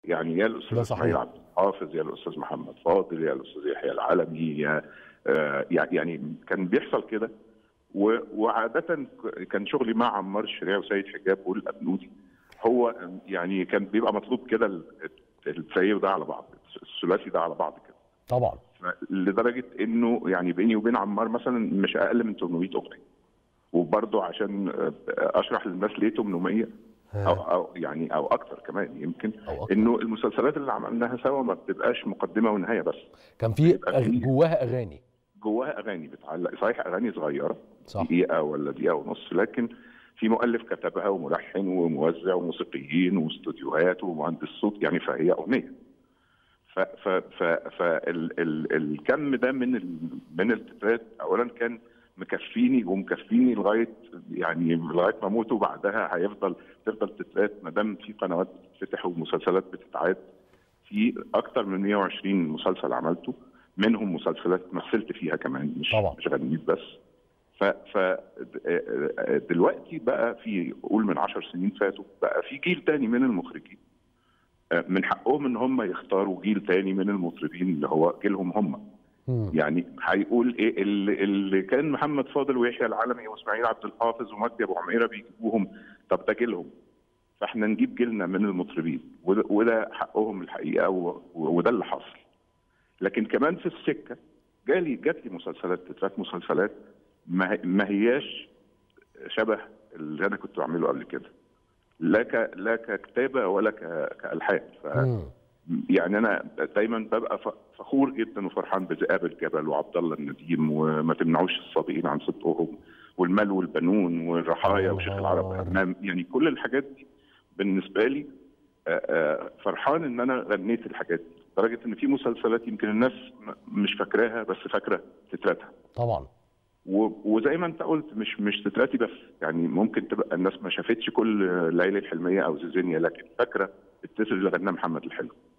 يعني يا الاستاذ اسماعيل عبد الحافظ يا الاستاذ محمد فاضل يا الاستاذ يحيى العلمي يا آه يعني كان بيحصل كده وعاده كان شغلي مع عمار الشريعي وسيد حجاب والابنودي هو يعني كان بيبقى مطلوب كده التريو ده على بعض الثلاثي ده على بعض كده طبعا لدرجه انه يعني بيني وبين عمار مثلا مش اقل من 800 اغنيه وبرضه عشان اشرح للناس ليه 800 أو, او يعني او اكتر كمان يمكن أو أكتر. انه المسلسلات اللي عملناها سوا ما بتبقاش مقدمه ونهايه بس كان في أغ... جواها اغاني جواها اغاني بتعلق صحيح اغاني صغيره صح. دقيقه ولا دقيقه ونص لكن في مؤلف كتبها وملحن وموزع وموسيقيين واستوديوهات ومهندس صوت يعني فهي اغنيه ف ف ف فالكم ده من ال... من التترات اولا كان مكفيني ومكفيني لغايه يعني لغايه ما اموت وبعدها هيفضل تفضل تترات ما دام في قنوات بتتفتح ومسلسلات بتتعاد في اكثر من 120 مسلسل عملته منهم مسلسلات مثلت فيها كمان مش طبعا. مش غنيت بس ف ف دلوقتي بقى في قول من 10 سنين فاتوا بقى في جيل تاني من المخرجين من حقهم ان هم يختاروا جيل تاني من المطربين اللي هو جيلهم هم يعني هيقول ايه اللي, اللي كان محمد فاضل ويحيى العلمي واسماعيل عبد الحافظ ومجدي ابو عميره بيجيبوهم طب ده جيلهم فاحنا نجيب جيلنا من المطربين وده حقهم الحقيقه وده اللي حصل لكن كمان في السكه جالي جات لي مسلسلات تترات مسلسلات ما هياش شبه اللي انا كنت بعمله قبل كده لا ك لا ككتابه ولا كالحان ف يعني انا دايما ببقى فخور جدا وفرحان بذئاب الجبل وعبد الله النديم وما تمنعوش الصابئين عن صدقهم والمال والبنون والرحايا وشيخ العرب يعني كل الحاجات دي بالنسبه لي فرحان ان انا غنيت الحاجات دي لدرجه ان في مسلسلات يمكن الناس مش فاكراها بس فاكره تتراتها طبعا وزي ما انت قلت مش مش تتراتي بس يعني ممكن تبقى الناس ما شافتش كل ليالي الحلميه او زيزينيا لكن فاكره التتر اللي غناه محمد الحلو